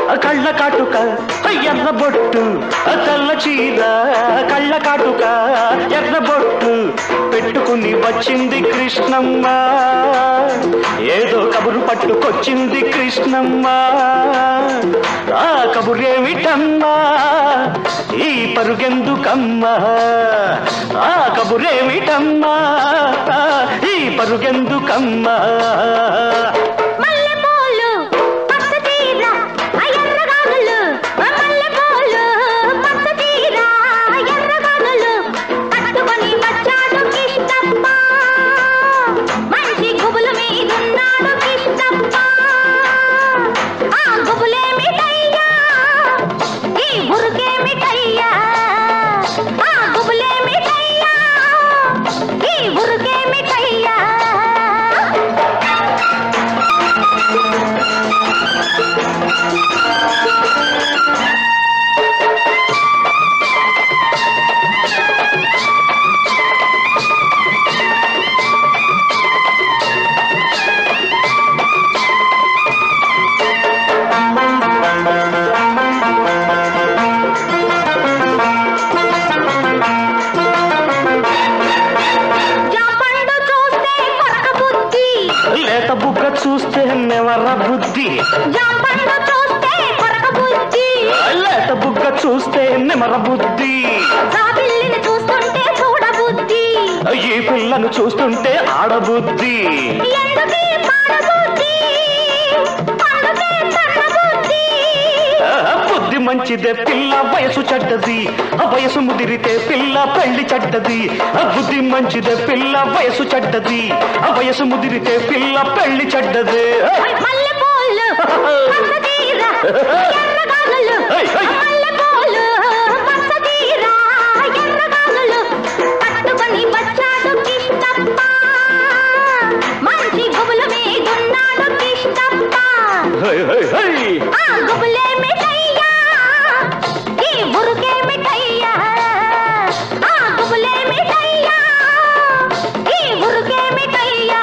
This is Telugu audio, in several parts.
కళ్ళ కాటుక ఎర్ర బొట్టు తెల్ల చీర కళ్ళ కాటుక ఎర్ర బొట్టు పెట్టుకుని వచ్చింది కృష్ణమ్మ ఏదో కబురు పట్టుకొచ్చింది కృష్ణమ్మ ఆ కబురేమిటమ్మా ఈ పరుగెందుకమ్మా ఆ కబురేమిటమ్మా ఈ పరుగెందుకమ్మా మల్లెపూలు పచ్చ చీర ఆ ఎర్రగానులు మల్లెపూలు పచ్చ చీర ఎర్రగానులు కట్టుకొని వచ్చాడు కిష్టప్ప మంచి గుబులు మీదున్నాడు కిష్టప్ప ఆ గుబులేమిటయ్యా ఈ ఉరుకేమిటయ్యా ఆ గుబులేమిటయ్యా ఈ ఉరుకేమిటయ్యా జాంపండు చూస్తే కొరక బుద్ధి లేత బుగ్గ చూస్తే నెవర బుద్ధి జాంపండు చూస్తే కొరక బుద్ధి లేత బుగ్గ చూస్తే నెమర బుద్ధి జాబిల్లిని చూస్తుంటే చూడబుద్ధి ఈ పిల్లను చూస్తుంటే ఆడబుద్ధి ఎందుకీ పాడబుద్ధి అందుకే తన్నబుద్ధి ఆ, బుద్ధి మంచిదే పిల్ల వయసు చెడ్డది ఆ వయసు ముదిరితే పిల్ల పెళ్లి చెడ్డది ఆ బుద్ధి మంచిదే పిల్ల వయసు చెడ్డది ఆ వయసు ముదిరితే పిల్ల పెళ్లి చెడ్డది మల్లెపూలు పచ్చ చీర ఎర్రగానులు ఏయ్, ఏయ్. మల్లెపూలు పచ్చ చీర ఎర్రగానులు కట్టుకొని వచ్చాడు కిష్టప్ప మంచి గుబులు మీదున్నాడు కిష్టప్ప హై, హై, హై. ఆ గుబులేమిటయ్యా ఈ ఉరుకేమిటయ్యా ఆ గుబులేమిటయ్యా ఈ ఉరుకేమిటయ్యా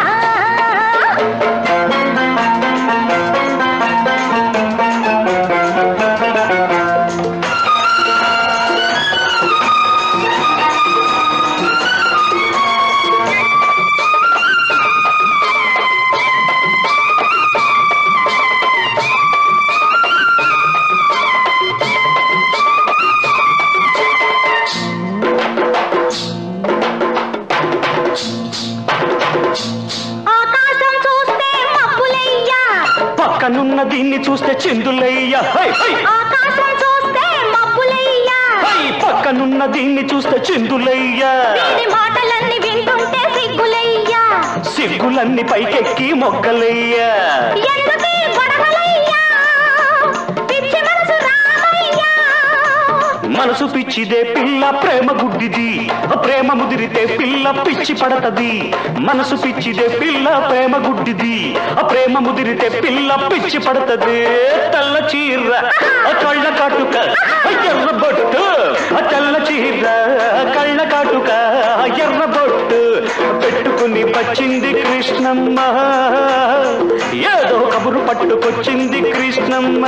ఆకాశం చూస్తే మబ్బులయ్యా పక్కనున్న దీన్ని చూస్తే చిందులయ్య హై, హై. ఆకాశం చూస్తే మబ్బులయ్యా హై, పక్కనున్న దీన్ని చూస్తే చిందులయ్య వీరి మాటలన్నీ వింటుంటే సిగ్గులయ్యా సిగ్గులన్నీ పైకెక్కి మొగ్గలయ్య ఎందుకీ గొడవలయ్యా పిచ్చి మనసు రామయ్యా మనసు పిచ్చిదే పిల్ల ప్రేమ గుడ్డిది ప్రేమ ముదిరితే పిల్ల పిచ్చి పడతది మనసు పిచ్చిదే పిల్ల ప్రేమ గుడ్డిది ప్రేమ ముదిరితే పిల్ల పిచ్చి పడతది తెల్ల చీర కళ్ళ కాటుక ఎర్ర బొట్టు తెల్ల చీర కళ్ళ కాటుక ఎర్ర బొట్టు పెట్టుకుని వచ్చింది కృష్ణమ్మ ఏదో కబురు పట్టుకొచ్చింది కృష్ణమ్మ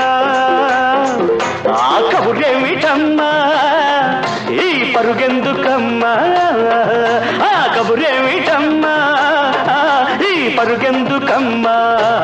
ఆ కబురేమిటమ్మా ఈ పరుగెందుకమ్మా ఆ కబురేమిటమ్మా ఈ పరుగెందుకమ్మా